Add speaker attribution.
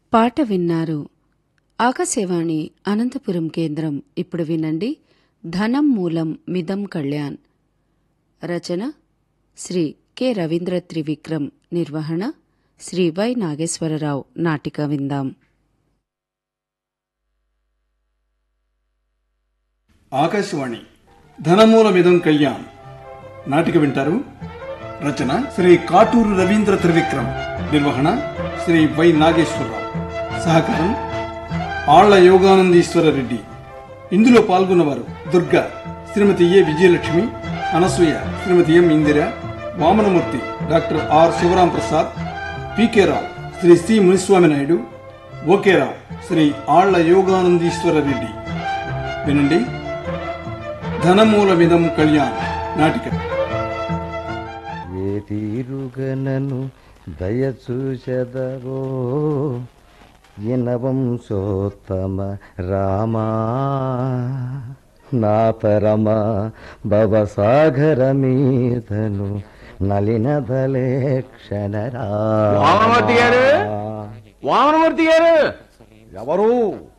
Speaker 1: పాట విన్నారు ఆకాశవాణి అనంతపురం కేంద్రం ఇప్పుడు వినండి ధనం మూలం మిదం కళ్యాణ్ రచన శ్రీ కె రవీంద్ర త్రివిక్రమ్ నిర్వహణ శ్రీ వై నాగేశ్వరరావు నాటిక విందాం
Speaker 2: ఆకాశవాణి ధనమూలమిదం కళ్యాణ్ నాటిక వింటారు రచన శ్రీ కాటూరు రవీంద్ర త్రివిక్రమ్ నిర్వహణ శ్రీ వై నాగేశ్వరరావు సహకారం ఆళ్ల యోగానందీశ్వర రెడ్డి ఇందులో పాల్గొన్నవారు Durga Srimathi A Vijayalakshmi Anasuya Srimathi M Indira Vamanamurthy doctor R Sivaram Prasad P K Rao Shri C Muniswamy Naidu okay Rao Shri Alla Yoganandeeswara Reddy వినండి ధనమూలమిదం కళ్యాణ్ నాటిక
Speaker 3: ఏ తీరుగనను దయచూచెదరో ఇనవంశోత్తమ రామా నా పరమ భవసాగర మీదను నలినదలే క్షణరా
Speaker 4: వామనమూర్తి గారు వామనమూర్తి గారు ఎవరు